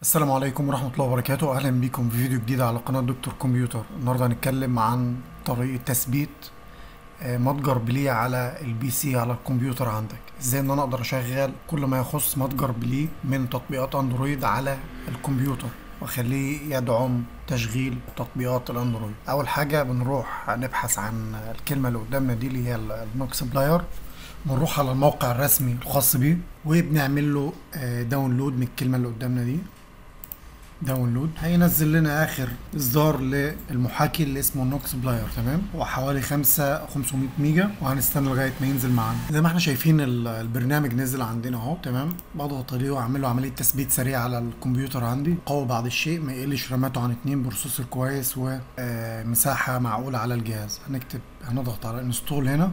السلام عليكم ورحمة الله وبركاته أهلا بكم في فيديو جديد على قناة دكتور كمبيوتر النهاردة هنتكلم عن طريقة تثبيت آه، متجر بليه على البي سي على الكمبيوتر عندك ازاي ان انا اقدر اشغل كل ما يخص متجر بليه من تطبيقات اندرويد على الكمبيوتر واخليه يدعم تشغيل تطبيقات الاندرويد اول حاجة بنروح نبحث عن الكلمة اللي قدامنا دي اللي هي النوكس بلاير بنروح على الموقع الرسمي الخاص بيه وبنعمل له آه، داونلود من الكلمة اللي قدامنا دي داونلود هينزل لنا اخر اصدار للمحاكي اللي اسمه نوكس بلاير تمام هو حوالي 5 500 ميجا وهنستنى لغايه ما ينزل معانا زي ما احنا شايفين ال- البرنامج نزل عندنا اهو تمام بضغط عليه واعمل له عمليه تثبيت سريع على الكمبيوتر عندي قوي بعض الشيء ما يقلش راماته عن 2 بروسيسور كويس ومساحه معقوله على الجهاز هنكتب هنضغط على انستول هنا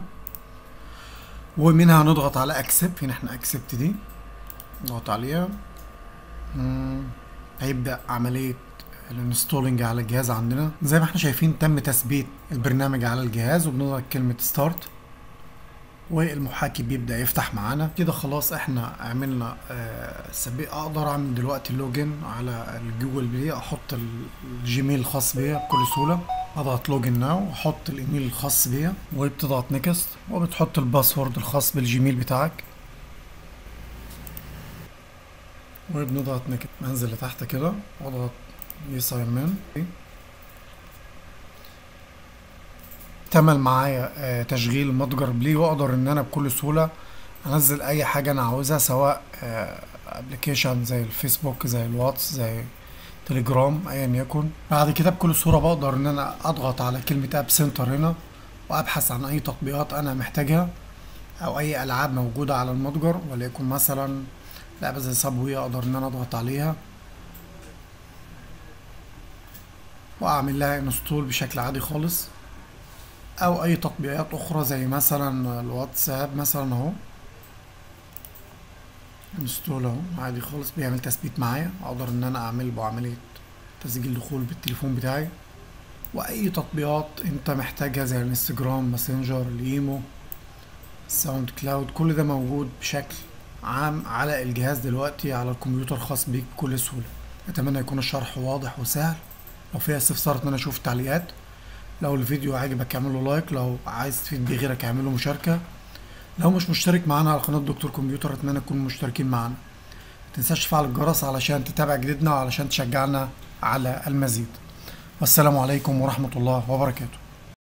ومنها هنضغط على اكسبت هنا احنا اكسبت دي نضغط عليها مم. هيبدأ عملية الانستولينج على الجهاز عندنا زي ما احنا شايفين تم تثبيت البرنامج على الجهاز وبنضغط كلمة ستارت والمحاكي بيبدأ يفتح معانا كده خلاص احنا عملنا آه سبيق اقدر اعمل دلوقتي لوجن على الجوجل بلاي احط ال- الجيميل الخاص بيا بكل سهولة اضغط لوجن ناو واحط الايميل الخاص بيا وبتضغط نيكست وبتحط الباسورد الخاص بالجيميل بتاعك وبنضغط نكت منزل لتحت كده واضغط يس اي مان تمل معايا آه، تشغيل متجر بلي واقدر ان انا بكل سهوله انزل اي حاجه انا عاوزها سواء ابلكيشن زي الفيسبوك زي الواتس زي تليجرام ايا يكن بعد كده بكل سهوله بقدر ان انا اضغط على كلمه اب سنتر هنا وابحث عن اي تطبيقات انا محتاجها او اي العاب موجوده على المتجر وليكن مثلا لعبه زي سابوي اقدر ان انا اضغط عليها واعمل لها انستول بشكل عادي خالص او اي تطبيقات اخرى زي مثلا الواتساب مثلا اهو انستول اهو عادي خالص بيعمل تثبيت معايا اقدر ان انا اعمل له عمليه تسجيل دخول بالتليفون بتاعي واي تطبيقات انت محتاجها زي الانستجرام ماسنجر الايمو الساوند كلاود كل ده موجود بشكل عام على الجهاز دلوقتي على الكمبيوتر الخاص بيك بكل سهولة أتمنى يكون الشرح واضح وسهل لو فيها استفسار أتمنى أشوف التعليقات لو الفيديو عجبك اعمل له لايك لو عايز تفيد بيه غيرك اعمل له مشاركة لو مش مشترك معانا على قناة دكتور كمبيوتر أتمنى تكونوا مشتركين معانا متنساش تفعل الجرس علشان تتابع جديدنا وعلشان تشجعنا على المزيد والسلام عليكم ورحمة الله وبركاته